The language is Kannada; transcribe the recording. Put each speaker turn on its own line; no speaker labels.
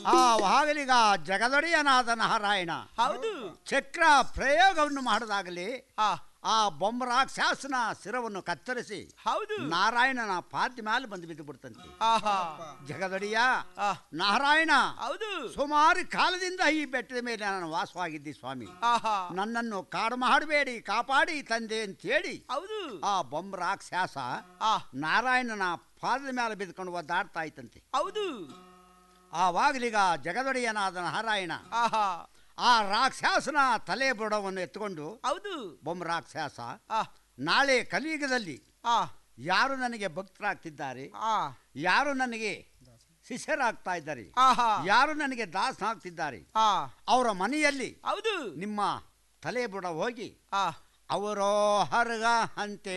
ಆ ವಾಗಲಿಗ ಜಗದೊಡೆಯನಾದ ನಾರಾಯಣ
ಹೌದು
ಚಕ್ರ ಪ್ರಯೋಗವನ್ನು ಮಾಡಿದಾಗಲಿ
ಆ
ಆ ಬೊಂಬರಾಕ್ಷಾಸನ ಶಿರವನ್ನು ಕತ್ತರಿಸಿ
ಹೌದು
ನಾರಾಯಣನ ಪಾತಿ ಮೇಲೆ ಬಂದು ಬಿದ್ದು ಬಿಡ್ತಂತೆ
ಆಹಾ
ಜಗದೊಡೆಯ
ಆ
ನಾರಾಯಣ
ಹೌದು
ಸುಮಾರು ಕಾಲದಿಂದ ಈ ಬೆಟ್ಟದ ಮೇಲೆ ನಾನು ವಾಸವಾಗಿದ್ದೆ ಸ್ವಾಮಿ
ಆಹಾ
ನನ್ನನ್ನು ಕಾಡು ಮಾಡಬೇಡಿ ಕಾಪಾಡಿ ತಂದೆ ಅಂತೇಳಿ
ಹೌದು
ಆ ಬೊಂಬರಾಕ್ಷಾಸ
ಆ
ನಾರಾಯಣನ ಪಾದದ ಮೇಲೆ ಬಿದ್ದುಕೊಂಡು ಒದ್ದಾಡ್ತಾ ಇತ್ತಂತೆ
ಹೌದು
ಆವಾಗಲೀಗ ಜಗದೊಡೆಯನಾದ ನಾರಾಯಣ
ಆಹಾ
ಆ ರಾಕ್ಷಸನ ತಲೆ ಬುಡವನ್ನು ಎತ್ತುಕೊಂಡು
ಹೌದು
ಬೊಂಬ ರಾಕ್ಷಸ
ಆ
ನಾಳೆ ಕಲಿಯುಗದಲ್ಲಿ
ಆ
ಯಾರು ನನಗೆ ಭಕ್ತರಾಗ್ತಿದ್ದಾರೆ
ಆ
ಯಾರು ನನಗೆ ಶಿಷ್ಯರಾಗ್ತಾ ಇದ್ದಾರೆ
ಆಹಾ
ಯಾರು ನನಗೆ ದಾಸನಾಗ್ತಿದ್ದಾರೆ
ಆ
ಅವರ ಮನೆಯಲ್ಲಿ
ಹೌದು
ನಿಮ್ಮ ತಲೆ ಬುಡ ಹೋಗಿ
ಆ
ಅವರೋ ಹರ್ಗ ಅಂತೆ